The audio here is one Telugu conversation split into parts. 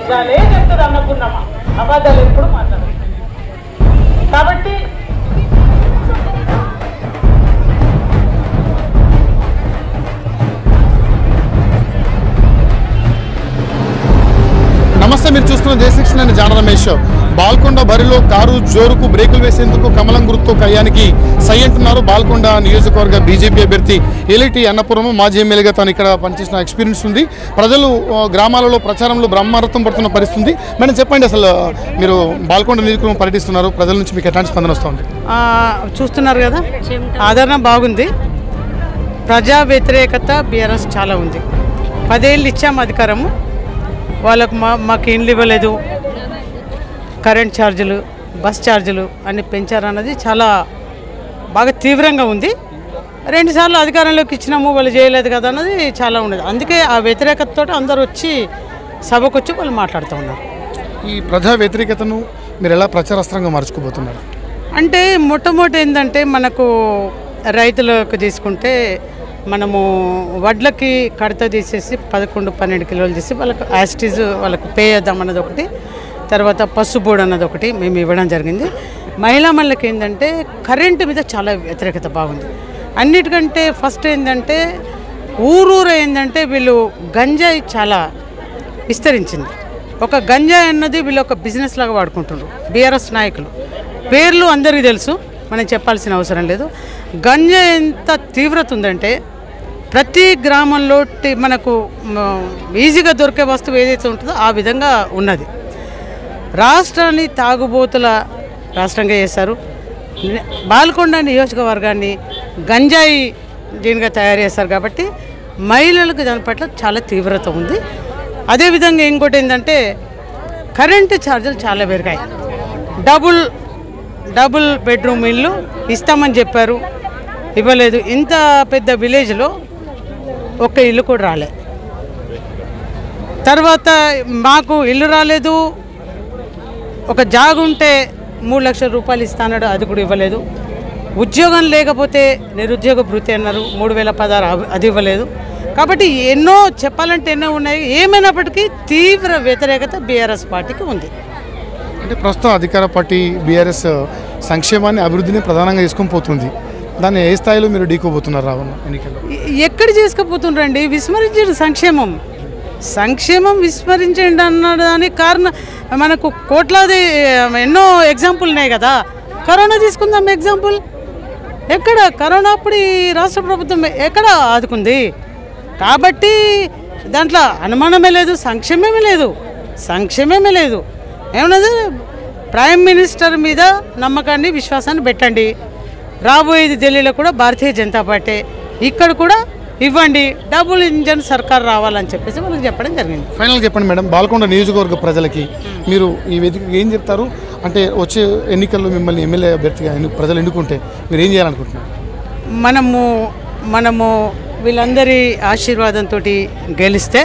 నిజాలే చెప్తుంది అన్నపూర్ణమ్మ అబద్ధాలు ఎప్పుడు మాట్లాడదు కాబట్టి నమస్తే మీరు చూస్తున్న జయశిక్ష నేను జాన రమేష్ బాల్కొండ బరిలో కారు జోరుకు బ్రేకులు వేసేందుకు కమలం గుర్తు కయ్యానికి సై అంటున్నారు బాల్కొండ నియోజకవర్గ బీజేపీ అభ్యర్థి ఏలిటి అన్నపురం మాజీ ఎమ్మెల్యేగా తాను ఇక్కడ పనిచేసిన ఎక్స్పీరియన్స్ ఉంది ప్రజలు ఆ, గ్రామాలలో ప్రచారంలో బ్రహ్మారథం పడుతున్న పరిస్థితి ఉంది మేడం చెప్పండి అసలు మీరు బాల్కొండ నియోజకవర్గం పర్యటిస్తున్నారు ప్రజల నుంచి మీకు ఎట్లాంటి స్పందన వస్తుంది ఆ, చూస్తున్నారు కదా ఆదరణ బాగుంది ప్రజా వ్యతిరేకత బీఆర్ఎస్ చాలా ఉంది పదేళ్ళు ఇచ్చాము అధికారము వాళ్ళకు మా మాకు ఇండ్లు ఇవ్వలేదు కరెంట్ ఛార్జీలు బస్ ఛార్జీలు అన్ని పెంచారన్నది చాలా బాగా తీవ్రంగా ఉంది రెండుసార్లు అధికారంలోకి ఇచ్చినాము వాళ్ళు చేయలేదు కదా అన్నది చాలా ఉండదు అందుకే ఆ వ్యతిరేకతతో అందరూ వచ్చి సభకు వచ్చి వాళ్ళు మాట్లాడుతూ ఉన్నారు ఈ ప్రజా వ్యతిరేకతను మీరు ఎలా ప్రచారాస్త్రంగా మార్చుకోబోతున్నారు అంటే మొట్టమొదటి ఏంటంటే మనకు రైతులకు తీసుకుంటే మనము వడ్లకి కడత తీసేసి పదకొండు పన్నెండు కిలోలు తీసి వాళ్ళకు యాస్టీజ్ వాళ్ళకు పే చేద్దాం అన్నది ఒకటి తర్వాత పసుబోర్డు అన్నది ఒకటి మేము ఇవ్వడం జరిగింది మహిళా మళ్ళకి ఏంటంటే కరెంటు మీద చాలా వ్యతిరేకత బాగుంది అన్నిటికంటే ఫస్ట్ ఏంటంటే ఊరూరు ఏంటంటే వీళ్ళు గంజాయి చాలా విస్తరించింది ఒక గంజాయి అన్నది వీళ్ళు ఒక బిజినెస్ లాగా వాడుకుంటున్నారు బీఆర్ఎస్ నాయకులు పేర్లు అందరికీ తెలుసు మనం చెప్పాల్సిన అవసరం లేదు గంజాయి ఎంత తీవ్రత ఉందంటే ప్రతి గ్రామంలో టి- మనకు మ, ఈజీగా దొరికే వస్తువు ఏదైతే ఉంటుందో ఆ విధంగా ఉన్నది రాష్ట్రాన్ని తాగుబోతుల రాష్ట్రంగా చేశారు ని- బాల్కొండ నియోజకవర్గాన్ని గంజాయి దీనిగా తయారు చేస్తారు కాబట్టి మహిళలకు దాని పట్ల చాలా తీవ్రత ఉంది అదేవిధంగా ఇంకోటి ఏంటంటే కరెంటు ఛార్జీలు చాలా పెరిగాయి డబుల్ డబుల్ బెడ్రూమ్ ఇల్లు ఇస్తామని చెప్పారు ఇవ్వలేదు ఇంత పెద్ద విలేజ్లో ఒక్క ఇల్లు కూడా రాలే తర్వాత మాకు ఇల్లు రాలేదు ఒక జాగు ఉంటే మూడు లక్షల రూపాయలు ఇస్తాన్నాడు అది కూడా ఇవ్వలేదు ఉద్యోగం లేకపోతే నిరుద్యోగ భృతి అన్నారు మూడు వేల పదహారు అవి- అది ఇవ్వలేదు కాబట్టి ఎన్నో చెప్పాలంటే ఎన్నో ఉన్నాయి ఏమైనప్పటికీ తీవ్ర వ్యతిరేకత బీఆర్ఎస్ పార్టీకి ఉంది అంటే ప్రస్తుతం అధికార పార్టీ బీఆర్ఎస్ సంక్షేమాన్ని అభివృద్ధిని ప్రధానంగా తీసుకొని పోతుంది దాన్ని ఏ స్థాయిలో మీరు ఢీకోబోతున్నారు రావణ ఎన్నికల్లో ఎ- ఎక్కడ చేసుకుపోతుండ్రండి విస్మరించారు సంక్షేమం సంక్షేమం విస్మరించండి అన్న దానికి కారణం మనకు కోట్లాది ఎన్నో ఎగ్జాంపుల్ ఉన్నాయి కదా కరోనా తీసుకుందాం ఎగ్జాంపుల్ ఎక్కడ కరోనా అప్పుడు ఈ రాష్ట్ర ప్రభుత్వం ఎక్కడ ఆదుకుంది కాబట్టి దాంట్లో అనుమానమే లేదు సంక్షేమమే లేదు సంక్షేమమే లేదు ఏమన్నది ప్రైమ్ మినిస్టర్ మీద నమ్మకాన్ని విశ్వాసాన్ని పెట్టండి రాబోయేది ఢిల్లీలో కూడా భారతీయ జనతా పార్టీ ఇక్కడ కూడా ఇవ్వండి డబుల్ ఇంజన్ సర్కార్ రావాలని చెప్పేసి వాళ్ళకి చెప్పడం జరిగింది ఫైనల్ చెప్పండి మేడం బాల్కొండ నియోజకవర్గ ప్రజలకి మీరు ఈ వేదికకి ఏం చెప్తారు అంటే వచ్చే ఎన్నికల్లో మిమ్మల్ని ఎమ్మెల్యే అభ్యర్థిగా ఎన్ను- ప్రజలు ఎన్నుకుంటే మీరు ఏం చేయాలనుకుంటున్నారు మనము మనము వీళ్ళందరి ఆశీర్వాదంతో గెలిస్తే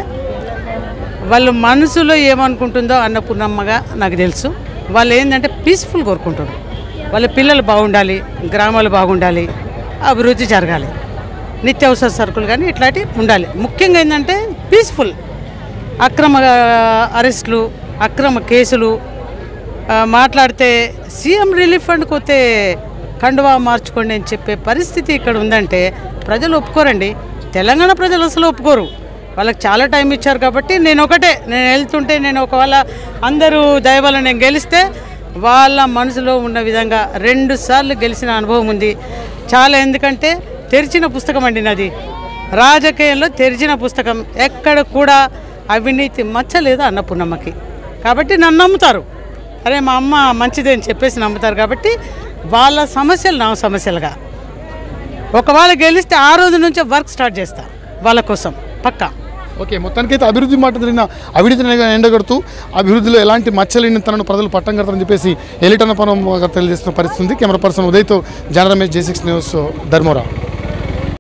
వాళ్ళు మనసులో ఏమనుకుంటుందో అన్నపూర్ణమ్మగా నాకు తెలుసు వాళ్ళు ఏంటంటే పీస్ఫుల్ కోరుకుంటారు వాళ్ళ పిల్లలు బాగుండాలి గ్రామాలు బాగుండాలి అభివృద్ధి జరగాలి నిత్యావసర సరుకులు కానీ ఇట్లాంటివి ఉండాలి ముఖ్యంగా ఏంటంటే పీస్ఫుల్ అక్రమ ఆ, అరెస్టులు అక్రమ కేసులు ఆ, మాట్లాడితే సీఎం రిలీఫ్ ఫండ్కి పోతే కండువా మార్చుకోండి అని చెప్పే పరిస్థితి ఇక్కడ ఉందంటే ప్రజలు ఒప్పుకోరండి తెలంగాణ ప్రజలు అసలు ఒప్పుకోరు వాళ్ళకి చాలా టైం ఇచ్చారు కాబట్టి నేను ఒకటే నేను వెళ్తుంటే నేను ఒకవేళ అందరూ దయవల్ల నేను గెలిస్తే వాళ్ళ మనసులో ఉన్న విధంగా రెండు సార్లు గెలిచిన అనుభవం ఉంది చాలా ఎందుకంటే తెరిచిన పుస్తకం అండి నాది రాజకీయంలో తెరిచిన పుస్తకం ఎక్కడ కూడా అవినీతి మచ్చలేదు అన్నపూర్ణమ్మకి కాబట్టి నన్ను నమ్ముతారు అరే మా అమ్మ మంచిదే అని చెప్పేసి నమ్ముతారు కాబట్టి వాళ్ళ సమస్యలు నా సమస్యలుగా ఒకవేళ గెలిస్తే ఆ రోజు నుంచే వర్క్ స్టార్ట్ చేస్తా వాళ్ళ కోసం పక్కా ఓకే మొత్తానికైతే అభివృద్ధి మాట జరిగిన అవినీతిని ఎండగడుతూ అభివృద్ధిలో ఎలాంటి మచ్చలేని తనను ప్రజలు పట్టం కడతారని చెప్పేసి ఎలిటన్న పనం తెలియజేస్తున్న పరిస్థితి ఉంది కెమెరా పర్సన్ ఉదయ్తో Jana Ramesh J six news Dharmavaram